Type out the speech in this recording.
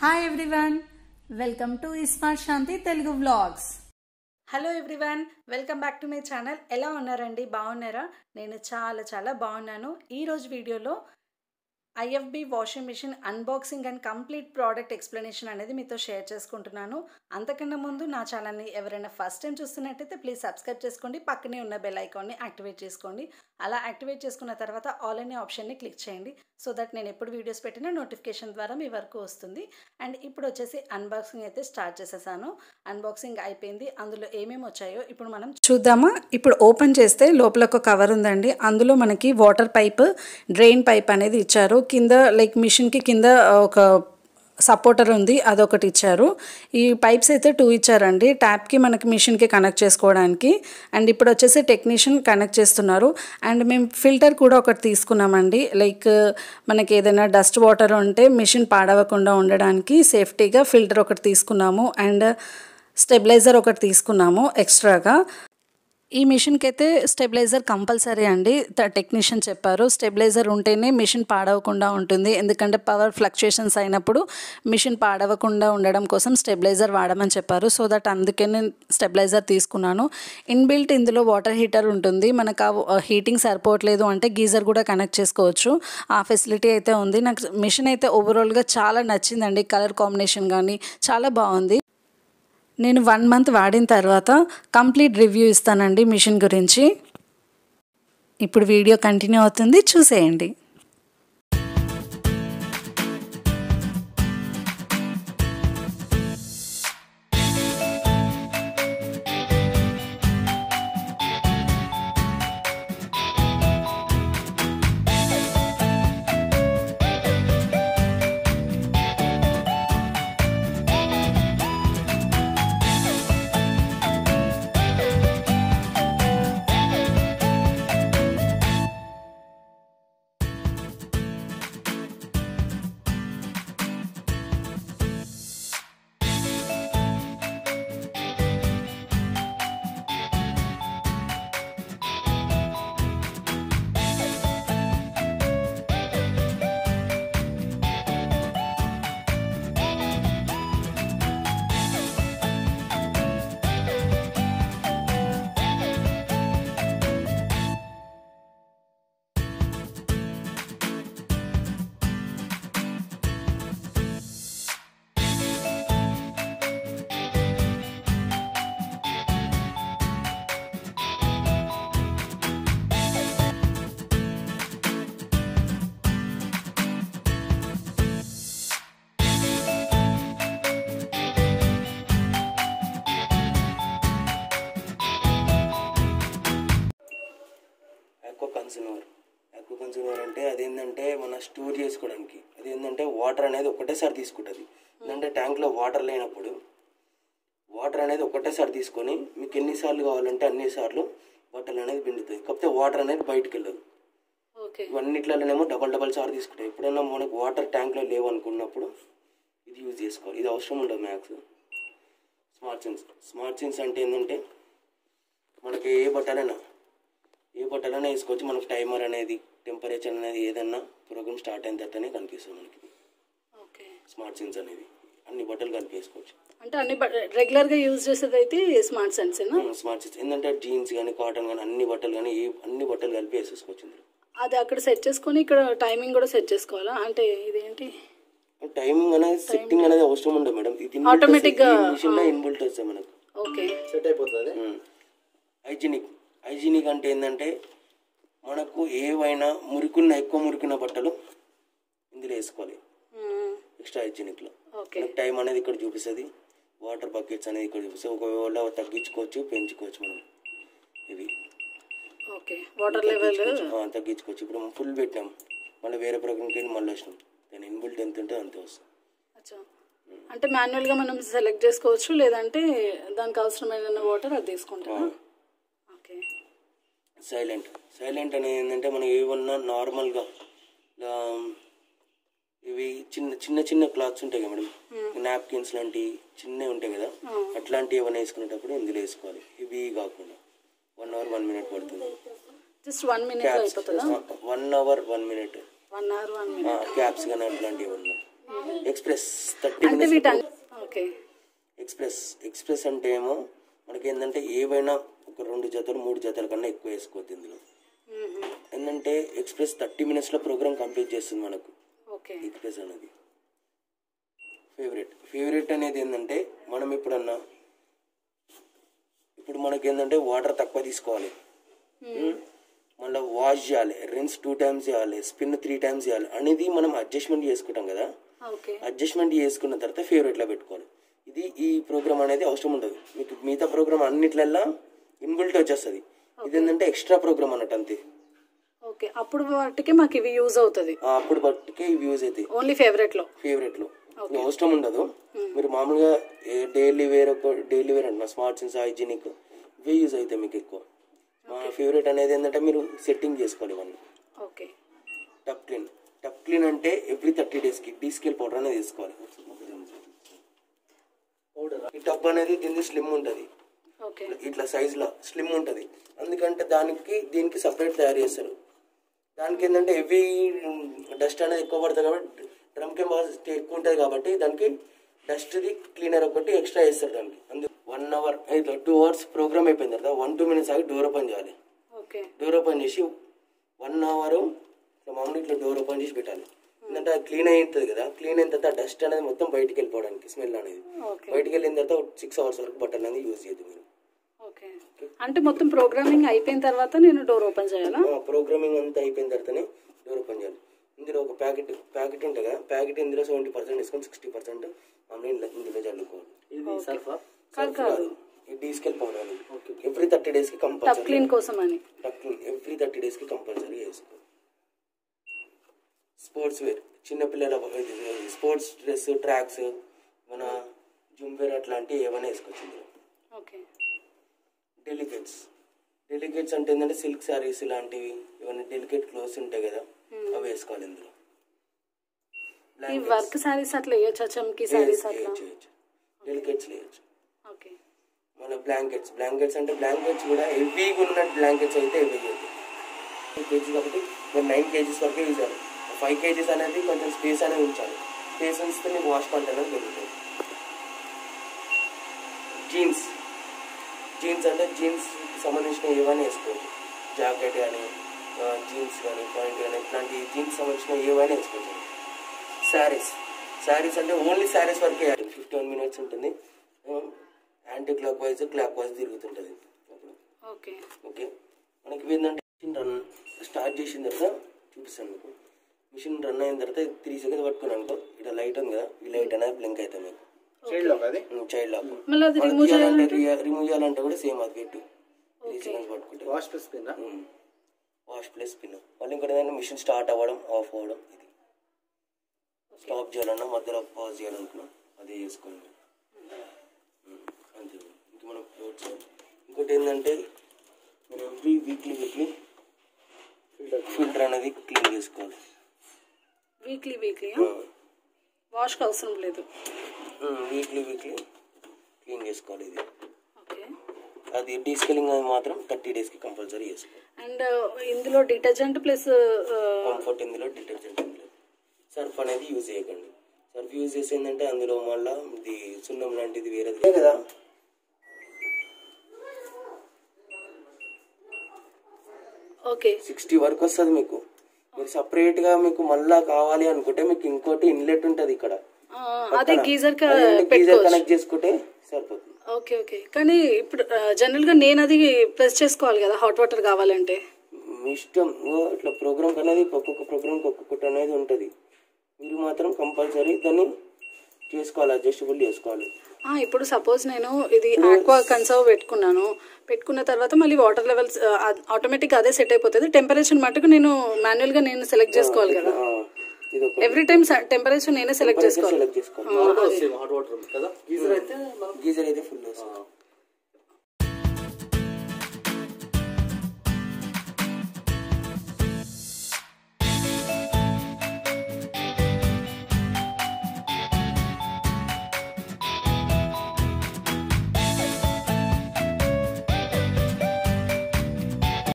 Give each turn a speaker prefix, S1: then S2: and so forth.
S1: hi everyone welcome to iSmart Shanthi Telugu vlogs
S2: hello everyone welcome back to my channel ఎలా ఉన్నారండి బాగున్నారా నేను చాలా చాలా బాగున్నాను ఈరోజు వీడియోలో IFB washing machine unboxing and complete product explanation అనేది మీతో షేర్ చేసుకుంటున్నాను అంతకన్నా ముందు నా ఛానల్ని ఎవరైనా ఫస్ట్ టైం చూస్తున్నట్టయితే ప్లీజ్ సబ్స్క్రైబ్ చేసుకోండి పక్కనే ఉన్న బెల్ ఐకాన్ని యాక్టివేట్ చేసుకోండి అలా యాక్టివేట్ చేసుకున్న తర్వాత ఆల్ అనే ఆప్షన్ని క్లిక్ చేయండి సో దట్ నేను ఎప్పుడు వీడియోస్ పెట్టినా నోటిఫికేషన్ ద్వారా మీ వరకు వస్తుంది అండ్ ఇప్పుడు వచ్చేసి అన్బాక్సింగ్ అయితే స్టార్ట్ చేసేసాను అన్బాక్సింగ్ అయిపోయింది అందులో ఏమేమి వచ్చాయో ఇప్పుడు మనం చూద్దామా ఇప్పుడు ఓపెన్ చేస్తే లోపల ఒక కవర్ ఉందండి అందులో మనకి వాటర్ పైప్ డ్రైన్ పైప్ అనేది ఇచ్చారు కింద లైక్ మిషన్కి కింద ఒక సపోర్టర్ ఉంది అదొకటి ఇచ్చారు ఈ పైప్స్ అయితే టూ ఇచ్చారండి ట్యాప్కి మనకి మిషన్కి కనెక్ట్ చేసుకోవడానికి అండ్ ఇప్పుడు వచ్చేసి టెక్నీషియన్ కనెక్ట్ చేస్తున్నారు అండ్ మేము ఫిల్టర్ కూడా ఒకటి తీసుకున్నామండి లైక్ మనకి ఏదైనా డస్ట్ వాటర్ ఉంటే మిషన్ పాడవకుండా ఉండడానికి సేఫ్టీగా ఫిల్టర్ ఒకటి తీసుకున్నాము అండ్ స్టెబిలైజర్ ఒకటి తీసుకున్నాము ఎక్స్ట్రాగా ఈ మిషన్కి అయితే స్టెబిలైజర్ కంపల్సరీ అండి టెక్నీషియన్ చెప్పారు స్టెబిలైజర్ ఉంటేనే మిషన్ పాడవకుండా ఉంటుంది ఎందుకంటే పవర్ ఫ్లక్చుయేషన్స్ అయినప్పుడు మిషన్ పాడవకుండా ఉండడం కోసం స్టెబిలైజర్ వాడమని చెప్పారు సో దట్ అందుకే నేను స్టెబిలైజర్ తీసుకున్నాను ఇన్బిల్ట్ ఇందులో వాటర్ హీటర్ ఉంటుంది మనకు ఆ హీటింగ్ సరిపోవట్లేదు అంటే గీజర్ కూడా కనెక్ట్ చేసుకోవచ్చు ఆ ఫెసిలిటీ అయితే ఉంది నాకు మిషన్ అయితే ఓవరాల్గా చాలా నచ్చిందండి కలర్ కాంబినేషన్ కానీ చాలా బాగుంది నేను వన్ మంత్ వాడిన తర్వాత కంప్లీట్ రివ్యూ ఇస్తానండి మిషన్ గురించి ఇప్పుడు వీడియో కంటిన్యూ అవుతుంది చూసేయండి
S3: ఎక్కువ కన్సూమర్ ఎక్కువ కన్సూమర్ అంటే అదేంటంటే మన స్టోర్ చేసుకోవడానికి అదేంటంటే వాటర్ అనేది ఒకటేసారి తీసుకుంటుంది ఎందుకంటే ట్యాంక్లో వాటర్ లేనప్పుడు వాటర్ అనేది ఒకటేసారి తీసుకొని మీకు ఎన్నిసార్లు కావాలంటే అన్నిసార్లు బట్టలు అనేది పిండుతుంది కాకపోతే వాటర్ అనేది బయటికి వెళ్ళదు
S2: ఓకే
S3: ఇవన్నిట్లలోనేమో డబల్ డబల్ సార్లు తీసుకుంటాయి ఎప్పుడైనా మనకు వాటర్ ట్యాంక్లో లేవు అనుకున్నప్పుడు ఇది యూజ్ చేసుకోవాలి ఇది అవసరం ఉండదు max smart sense smart sense అంటే ఏంటంటే మనకి ఏ బట్టలైనా ఏ బట్టలైనా వేసుకోవచ్చు మనకు టైమర్ అనేది టెంపరేచర్ అనేది ఏదన్నా ప్రోగ్రామ్ స్టార్ట్ అయిన తర్వాతనే కనిపిస్తుంది మనకి
S2: ఓకే
S3: స్మార్ట్ సిన్స్ అనేది అన్ని బట్టలు కనిపేసుకోవచ్చు
S2: అంటే అన్ని రెగ్యులర్గా యూజ్ చేసేది అయితే స్మార్ట్ సెన్సేనా
S3: స్మార్ట్ సిన్స్ ఏంటంటే జీన్స్ కానీ కాటన్ కానీ అన్ని బట్టలు కానీ ఏ అన్ని బట్టలు కలిపి వేసేసుకోవచ్చు ఇందులో
S2: అది అక్కడ సెట్ చేసుకొని ఇక్కడ టైమింగ్ కూడా సెట్ చేసుకోవాలా అంటే ఇదేంటి
S3: టైమింగ్ అనేది సెట్టింగ్ అనేది అవసరం ఉండదు మేడం ఇది
S2: Automatic గా,
S3: మిషన్ లో ఇన్బుల్ట్ వస్తాయి మనకు
S2: ఓకే
S4: సెట్ అయిపోతుంది
S3: హైజీనిక్ హైజీనిక్ అంటే ఏంటంటే మనకు ఏవైనా మురికున్న ఎక్కువ మురికిన బట్టలు ఇందులో వేసుకోవాలి ఎక్స్ట్రా హైజీనిక్లో
S2: ఓకే
S3: మనకు టైం అనేది ఇక్కడ చూపిస్తుంది వాటర్ బకెట్స్ అనేది ఇక్కడ చూపిస్తుంది ఒకవేళ తగ్గించుకోవచ్చు పెంచుకోవచ్చు మనం ఇవి
S2: ఓకే వాటర్ లెవెల్
S3: ఆ, తగ్గించుకోవచ్చు ఇప్పుడు ఫుల్ పెట్టాం మళ్ళీ వేరే ప్రోగ్రామ్కి వెళ్ళి మళ్ళీ వచ్చినాం దాని ఇన్బుల్ట్ ఎంత ఉంటే అంతే వస్తుంది
S2: అచ్చా అంటే మాన్యువల్గా మనం సెలెక్ట్ చేసుకోవచ్చు లేదంటే దానికి అవసరమైన వాటర్ అది తీసుకుంటాం ఓకే
S3: సైలెంట్ సైలెంట్ అనేది ఏంటంటే మనం ఏమన్నా నార్మల్గా ఇలా ఇవి చిన్న చిన్న చిన్న క్లాత్స్ ఉంటాయి కదా మేడం నాప్కిన్స్ లాంటి చిన్నవి ఉంటాయి కదా అట్లాంటివి ఏమైనా వేసుకునేటప్పుడు ఇందులో వేసుకోవాలి ఇవి కాకుండా వన్ అవర్ వన్ మినిట్ పడుతుంది
S2: జస్ట్ వన్ మినిట్ అయిపోతుందా
S3: one hour one minute
S2: one hour one minute
S3: caps కానీ అట్లాంటివి ఏమన్నా ఎక్స్ప్రెస్ థర్టీ
S2: అంటే
S3: మినిట్స్
S2: వీటి ఓకే
S3: ఎక్స్ప్రెస్ ఎక్స్ప్రెస్ అంటే ఏమో మనకి ఏంటంటే ఏవైనా ఒక రెండు జతలు మూడు జతల కన్నా ఎక్కువ వేసుకోవద్దు ఇందులో ఏంటంటే ఎక్స్ప్రెస్ థర్టీ మినిట్స్లో ప్రోగ్రామ్ కంప్లీట్ చేస్తుంది మనకు
S2: ఓకే
S3: ఎక్స్ప్రెస్ అనేది ఫేవరెట్ ఫేవరెట్ అనేది ఏంటంటే మనం ఎప్పుడన్నా ఇప్పుడు మనకి ఏంటంటే వాటర్ తక్కువ తీసుకోవాలి మళ్ళీ వాష్ చేయాలి రిన్స్ టూ టైమ్స్ చేయాలి స్పిన్ త్రీ టైమ్స్ చేయాలి అనేది మనం అడ్జస్ట్మెంట్ చేసుకుంటాం కదా
S2: ఓకే
S3: అడ్జస్ట్మెంట్ చేసుకున్న తర్వాత ఫేవరెట్లో పెట్టుకోవాలి ఇది ఈ ప్రోగ్రామ్ అనేది అవసరం ఉండదు మీకు మిగతా ప్రోగ్రామ్ అన్నిట్లల్లా ఇన్బిల్ట్ వచ్చేస్తుంది ఇది ఏంటంటే ఎక్స్ట్రా ప్రోగ్రామ్ అన్నట్టు అంతే
S2: ఓకే అప్పుడు వాటికి మాకు ఇవి యూజ్ అవుతుంది
S3: ఆ, అప్పుడు బట్టికే ఇవి యూజ్ అవుతాయి
S2: ఓన్లీ ఫేవరెట్లో
S3: ఫేవరెట్లో ఇది అవసరం ఉండదు మీరు మామూలుగా డైలీ వేర్ ఒక డైలీ వేర్ అంటున్నా స్మార్ట్ సెన్స్ హైజీనిక్ ఇవే యూజ్ అవుతాయి మీకు ఎక్కువ మా ఫేవరెట్ అనేది ఏంటంటే మీరు సెట్టింగ్ చేసుకోవాలి ఇవన్నీ
S2: ఓకే
S3: టప్ క్లీన్ టప్ క్లీన్ అంటే ఎవ్రీ థర్టీ డేస్కి డీ స్కేల్ పౌడర్ అనేది తీసుకోవాలి ఈ టబ్ అనేది దీనికి స్లిమ్ ఉంటుంది
S2: ఓకే
S3: ఇట్లా సైజులో స్లిమ్ ఉంటుంది అందుకంటే దానికి దీనికి సపరేట్ తయారు చేస్తారు దానికి ఏంటంటే హెవీ డస్ట్ అనేది ఎక్కువ పడుతుంది కాబట్టి డ్రమ్ కెపాసిటీ ఎక్కువ ఉంటుంది కాబట్టి దానికి డస్ట్ది క్లీనర్ ఒకటి ఎక్స్ట్రా చేస్తారు దానికి అందు వన్ అవర్ ఇట్లా టూ అవర్స్ ప్రోగ్రామ్ అయిపోయిన తర్వాత వన్ టూ మినిట్స్ ఆగి డోర్ ఓపెన్ చేయాలి
S2: ఓకే
S3: డోర్ ఓపెన్ చేసి వన్ అవర్ మామూలు ఇట్లా డోర్ ఓపెన్ చేసి పెట్టాలి ఎందుకంటే అది క్లీన్ అవుతుంది కదా క్లీన్ అయిన తర్వాత డస్ట్ అనేది మొత్తం బయటికి వెళ్ళిపోవడానికి స్మెల్ అనేది
S2: ఓకే
S3: బయటికి వెళ్ళిన తర్వాత సిక్స్ అవర్స్ వరకు బట్టలు అనేది యూజ్ చేయదు మీరు
S2: ఓకే అంటే మొత్తం ప్రోగ్రామింగ్ అయిపోయిన తర్వాత నేను డోర్ ఓపెన్ చేయాలా
S3: ప్రోగ్రామింగ్ అంతా అయిపోయిన తర్వాతనే డోర్ ఓపెన్ చేయాలి ఇందులో ఒక ప్యాకెట్ ప్యాకెట్ ఉంటుంది కదా ప్యాకెట్ ఇందులో సెవెంటీ పర్సెంట్ తీసుకొని సిక్స్టీ పర్సెంట్ మామూలు ఇందులో చల్లుకోవాలి
S4: ఇది సర్ఫా
S2: కాదు కాదు
S3: ఇది తీసుకెళ్ళిపోవడం అనేది ఎవ్రీ థర్టీ డేస్కి
S2: టబ్
S3: కంపల్సరీ
S2: క్లీన్ కోసం అని
S3: ఎవ్రీ థర్టీ డేస్కి కంపల్సరీ వేసుకో స్పోర్ట్స్ వేర్ చిన్నపిల్లల స్పోర్ట్స్ డ్రెస్ ట్రాక్స్ మన జుమ్ వేర్ అట్లాంటివి ఏమైనా వేసుకోవచ్చు ఇందులో
S2: ఓకే
S3: డెలికేట్స్ డెలికేట్స్ అంటే ఏంటంటే సిల్క్ శారీస్ ఇలాంటివి ఇవన్నీ డెలికేట్ క్లోత్స్ ఉంటాయి కదా అవి వేసుకోవాలి ఇందులో
S2: ఈ వర్క్ సారీస్ అట్లా వేయచ్చా చమ్కీ సారీస్ అట్లా
S3: డెలికేట్స్ వేయచ్చు
S2: ఓకే
S3: మన బ్లాంకెట్స్ బ్లాంకెట్స్ అంటే బ్లాంకెట్స్ కూడా హెవీగా ఉన్న బ్లాంకెట్స్ అయితే హెవీ కేజీ కాబట్టి మీరు నైన్ కేజీస్ వరకే యూజ్ చేయాలి ఫైవ్ కేజీస్ అనేది కొంచెం స్పేస్ అనేది ఉంచాలి స్పేస్ ఉంచితే మీకు వాష్ పంట అనేది పెరుగుతుంది జీన్స్ జీన్స్ అంటే జీన్స్ సంబంధించిన ఏవైనా వేసుకోవచ్చు జాకెట్ కానీ జీన్స్ కానీ పాయింట్ కానీ ఇట్లాంటి జీన్స్ సంబంధించిన ఏవైనా వేసుకోవచ్చు శారీస్ శారీస్ అంటే ఓన్లీ శారీస్ వరకే ఫిఫ్టీన్ మినిట్స్ ఉంటుంది anticlockwise clockwise తిరుగుతుంటుంది అప్పుడు
S2: ఓకే
S3: ఓకే మనకి ఏంటంటే మిషన్ రన్ స్టార్ట్ చేసిన తర్వాత చూపిస్తాను మీకు మిషన్ రన్ అయిన తర్వాత త్రీ సెకండ్స్ పట్టుకుని అనుకో ఇక్కడ లైట్ ఉంది కదా ఈ లైట్ అనేది బ్లింక్ అవుతుంది మీకు
S4: చైల్డ్ లాక్ అది
S3: చైల్డ్ లాక్
S2: మళ్ళీ అది రిమూవ్ చేయాలంటే
S3: రిమూవ్ చేయాలంటే కూడా సేమ్ అది పెట్టు త్రీ సెకండ్స్ పట్టుకుంటే
S4: wash plus spin
S3: wash plus spin మళ్ళీ ఇంకోటి ఏంటంటే మిషన్ స్టార్ట్ అవ్వడం ఆఫ్ అవ్వడం ఇది స్టాప్ చేయాలన్నా మధ్యలో పాజ్ చేయాలనుకున్నా అదే చేసుకోండి ఉమ్, అంతే ఇంక మనం ఫ్లోట్స్ ఇంకోటి ఏంటంటే మనం ఎవ్రీ వీక్లీ వీక్లీ ఫిల్టర్ అనేది క్లీన్ చేసుకోవాలి
S2: వీక్లీ వీక్లీ వాష్కి అవసరం లేదు
S3: వీక్లీ వీక్లీ క్లీన్ చేసుకోవాలి ఇది
S2: ఓకే
S3: అది డీస్కెలింగ్ అది మాత్రం థర్టీ డేస్కి కంపల్సరీ చేసుకోవాలి
S2: అండ్ ఇందులో డిటర్జెంట్ ప్లస్
S3: కంఫర్ట్ ఇందులో డిటర్జెంట్ ఏం లేదు సర్ఫ్ అనేది యూజ్ చేయకండి సర్ఫ్ యూజ్ చేసి ఏంటంటే అందులో మళ్ళీ ఇది సున్నం లాంటిది వేరేది కదా
S2: ఓకే
S3: సిక్స్టీ వరకు వస్తుంది మీకు మీరు సపరేట్గా మీకు మళ్ళా కావాలి అనుకుంటే మీకు ఇంకోటి ఇన్లెట్ ఉంటుంది ఇక్కడ
S2: అది గీజర్
S3: గీజర్
S2: పెట్టుకోవచ్చు
S3: కనెక్ట్ చేసుకుంటే సరిపోతుంది
S2: ఓకే ఓకే కానీ ఇప్పుడు జనరల్ గా నేను అది ప్రెస్ చేసుకోవాలి కదా హాట్ వాటర్ కావాలంటే
S3: మీ ఇష్టం ఓ ఇట్లా ప్రోగ్రామ్ అనేది ఒక్కొక్క ప్రోగ్రామ్కి ఒక్కొక్కటి అనేది ఉంటుంది మీరు మాత్రం కంపల్సరీ దాన్ని చేసుకోవాలి అడ్జస్టబుల్ చేసుకోవాలి
S2: ఆ, ఇప్పుడు సపోజ్ నేను ఇది ఆక్వా కన్సర్వ్ పెట్టుకున్నాను పెట్టుకున్న తర్వాత మళ్ళీ వాటర్ లెవెల్స్ ఆటోమేటిక్ అదే సెట్ అయిపోతుంది టెంపరేచర్ మటుకు నేను మాన్యువల్ గా నేను సెలెక్ట్ చేసుకోవాలి కదా
S3: ఆ, ఇది ఒక
S2: ఎవ్రీ టైం టెంపరేచర్ నేనే సెలెక్ట్ చేసుకోవాలి
S3: సెలెక్ట్ చేసుకోవాలి
S4: సేమ్ హాట్ వాటర్ కదా గీజర్ అయితే మనం
S3: గీజర్ అయితే ఫుల్ వస్తుంది